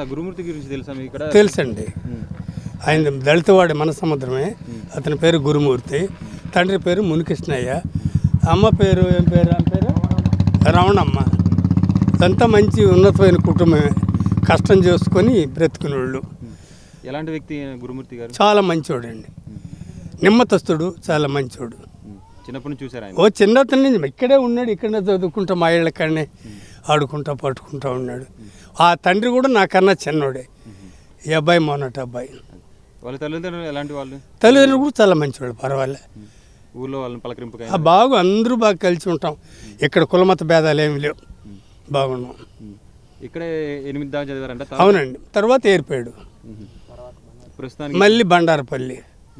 గురుమూర్తి గురించి తెలుసా మీకు ఇక్కడ తెలుసండి ఆయన దళితవాడి మన సముద్రమే అతని పేరు గురుమూర్తి తండ్రి పేరు మునికృష్ణయ్య అమ్మ పేరు ఏం పేరు ఆమె పేరు రమణమ్మ ఇదంతా మంచి ఉన్నతమైన కుటుంబమే కష్టం చేసుకొని బ్రతుకునేవాళ్ళు ఎలాంటి వ్యక్తి ఈయన గురుమూర్తి గారు చాలా మంచోడండి నిమ్మతస్తుడు చాలా మంచోడు ఉమ్. చిన్నప్పటి నుంచి చూసారు ఆయన ఓ చిన్నతనం నుంచి ఇక్కడే ఉన్నాడు ఇక్కడే చదువుకుంటా మా ఇళ్ళ కాడనే ఆడుకుంటా పట్టుకుంటా ఉన్నాడు ఆ తండ్రి కూడా నాకన్నా చిన్నోడే ఈ అబ్బాయి మొన్నటి అబ్బాయి వాళ్ళ తల్లిదండ్రులు ఎలాంటి వాళ్ళు తల్లిదండ్రులు కూడా చాలా మంచివాడు పర్వాలే ఊర్లో వాళ్ళని పలకరింపుగా ఆ బాగు అందరూ బాగా కలిసి ఉంటాం ఇక్కడ కులమత భేదాలు ఏమి లేవు బాగున్నాం ఉమ్. ఇక్కడే ఎనిమిది దాకా చదివారంట తర్వాత- అవునండి తర్వాత ఏరిపోయాడు ఉమ్. ప్రస్తుతానికి మళ్ళీ బండారపల్లి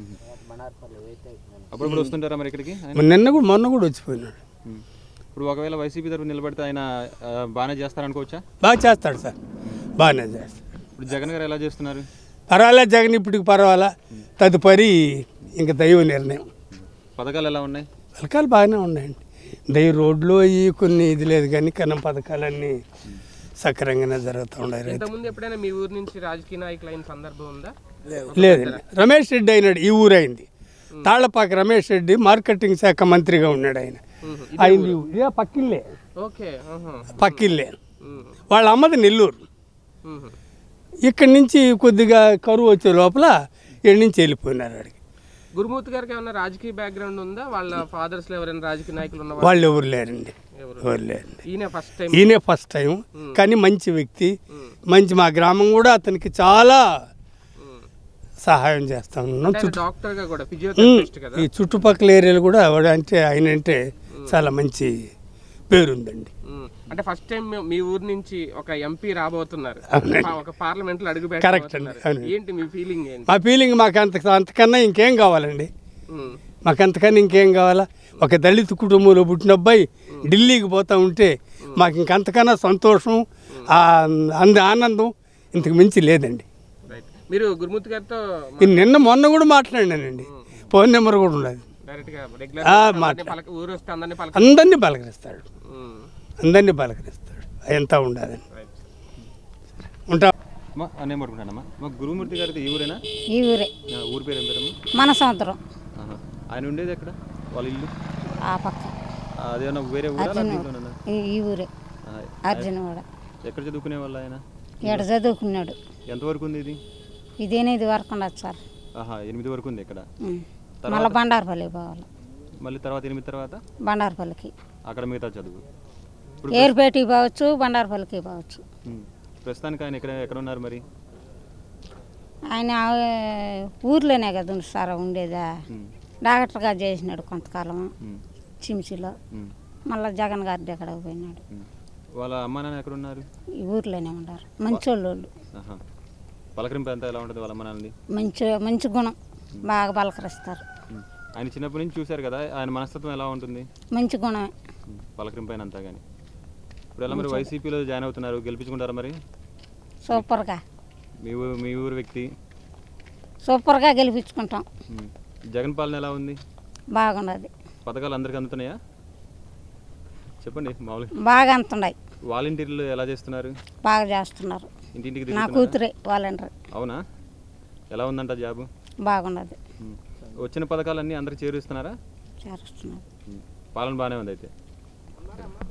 అప్పుడప్పుడు వస్తుంటారా మరి ఇక్కడికి ఆయన? నిన్న కూడా మొన్న కూడా వచ్చిపోయినాడు ఉమ్. ఇప్పుడు ఒకవేళ వైసీపీ తరఫున నిలబడితే ఆయన ఆ, బాగానే చేస్తారనుకోవచ్చా బాగా చేస్తాడు సార్ బాగానే చేస్తాడు ఇప్పుడు జగన్ గారు ఎలా చేస్తున్నారు పర్వాలే జగన్ ఇప్పటికి పర్వాలా తదుపరి ఇంక దైవ నిర్ణయం పథకాలు ఎలా ఉన్నాయి పథకాలు బాగానే ఉన్నాయండి దైవ రోడ్లు అవి కొన్ని ఇది లేదు కానీ కన్నా పథకాలన్నీ సక్రంగానే జరుగుతూ ఉన్నాయి రైతు ఇంతకుముందు ఎప్పుడైనా మీ ఊరు నుంచి రాజకీయ నాయకులు అయిన సందర్భం ఉందా లేదండి రమేష్ రెడ్డి అయినాడు ఈ ఊరైంది తాళ్లపాక రమేష్ రెడ్డి మార్కెటింగ్ శాఖ మంత్రిగా ఉన్నాడు ఆయన మ్మ్. అయింది ఇదే పక్కిల్లే ఓకే ఆహా. పక్కిల్లే మ్మ్. వాళ్ళ అమ్మది నెల్లూరు మ్మ్. ఇక్కడి నుంచి కొద్దిగా కరువు వచ్చే లోపల ఇక్కడి నుంచి వెళ్ళిపోయినారు అడిగి గురుమూర్తి గారికి ఏమైనా రాజకీయ బ్యాక్గ్రౌండ్ ఉందా వాళ్ళ ఫాదర్స్ లో ఎవరైనా రాజకీయ నాయకులు ఉన్న వాళ్ళు ఎవరు లేరండి ఎవరు? ఎవరు లేరండి ఈయన ఫస్ట్ టైం ఈయనే ఫస్ట్ టైం కానీ మంచి వ్యక్తి మంచి మా గ్రామం కూడా అతనికి చాలా సహాయం చేస్తా ఉన్నాం చుట్టూ డాక్టర్ గా కూడా ఫిజియోథెరపిస్ట్ కదా ఈ చుట్టుపక్కల ఏరియాలు కూడా ఆవిడ అంటే ఆయన అంటే చాలా మంచి పేరుందండి మ్మ్. అంటే ఫస్ట్ టైం మీ ఊరు నుంచి ఒక ఎంపీ రాబోతున్నారు అవునండి. పా- ఒక పార్లమెంట్ లో అడుగు కరెక్ట్ అండి పెట్టబోతున్నారు అవునండి ఏంటి మీ ఫీలింగ్ ఏంటి మా ఫీలింగ్ మాకు అంత అంతకన్నా ఇంకేం కావాలండి మ్మ్. మాకు అంతకన్నా ఇంకేం కావాలా ఒక దళిత కుటుంబంలో పుట్టిన అబ్బాయి ఢిల్లీకి పోతా ఉంటే మాకు ఇంకంతకన్నా సంతోషం ఆ అంద ఆనందం ఇంతకు మించి లేదండి రైట్ మీరు గురుమూర్తి గారితో ఇది నిన్న మొన్న కూడా మాట్లాడినానండి ఫోన్ నెంబర్ కూడా ఉన్నది డైరెక్ట్ గా ఆ, రెగ్యులర్ మాట్లా- పలక ఊరు వస్తే అందరినీ పలక అందరినీ పలకరిస్తాడు మ్మ్. అందరినీ పలకరిస్తాడు ఎంత ఉండాలని రైట్ ఉంటా అమ్మా నేను పడుకుంటానమ్మా మా గురుమూర్తి గారిది ఈ ఊరేనా ఈ ఊరే ఆ, ఊరి పేరు ఏం పేరమ్మా మన సముద్రం ఆహా. ఆయన ఉండేది ఎక్కడ వాళ్ళ ఇల్లు ఆ పక్క ఆ, అదేమన్నా వేరే ఊరా లేకపోతే ఇంట్లోనేనా? ఈ ఈ ఊరే ఆహా. అర్జున్ కూడా ఎక్కడ చదువుకునే వాళ్ళు ఆయన ఇక్కడ చదువుకున్నాడు ఎంతవరకు ఉంది ఇది ఇదేనే ఇది వరకు ఉండదు సార్ ఆహా ఎనిమిది వరకు ఉంది ఇక్కడ ఉమ్. మళ్ళీ బండారపల్లి పోవాలి మళ్ళీ తర్వాత ఎనిమిది తర్వాత బండారపల్లికి అక్కడ మిగతా చదువు ఇప్పుడు ఏరుపేటకి పోవచ్చు బండారపల్లికి పోవచ్చు ఉమ్. ప్రస్తుతానికి ఆయన ఎక్కడ ఎక్కడ ఉన్నారు మరి ఆయన ఆ, ఊర్లోనే కదా సార్ ఉండేదా ఉమ్. డాక్టర్గా చేసినాడు కొంతకాలం ఉమ్. చిమ్చిలో ఉమ్. మళ్ళీ జగన్ గారి దగ్గర పోయినాడు ఉమ్. వాళ్ళ అమ్మ నాన్న ఎక్కడ ఉన్నారు ఈ ఊర్లోనే ఉన్నారు మంచోళ్ళు వాళ్ళు. ఆహా. పలకరింపు అంతా ఎలా ఉంటుంది వాళ్ళ అమ్మ నాన్నది మంచి మంచి గుణం బాగా పలకరిస్తారు ఉమ్. ఆయన చిన్నప్పటి నుంచి చూశారు కదా ఆయన మనస్తత్వం ఎలా ఉంటుంది మంచి గుణమే ఉమ్. పలకరింపు అయిన అంతా కానీ ఇప్పుడు ఎలా మరి వైసీపీలో జాయిన్ అవుతున్నారు గెలిపించుకుంటారా మరి సూపర్గా మీ ఊరు మీ ఊరు వ్యక్తి సూపర్గా గెలిపించుకుంటాం ఉమ్. జగన్ పాలన ఎలా ఉంది బాగున్నది పథకాలు అందరికీ అందుతున్నాయా చెప్పండి మామూలుగా బాగా అంతున్నాయి వాలంటీర్లు ఎలా చేస్తున్నారు బాగా చేస్తున్నారు ఇంటింటికి నా తిరుగుతున్నారా? కూతురే వాలంటీర్ అవునా ఎలా ఉందంట జాబు బాగున్నది ఉమ్. వచ్చిన పథకాలన్నీ అందరికి చేరుస్తున్నారా చేరుస్తున్నారు ఉమ్. పాలన బాగానే ఉంది అయితే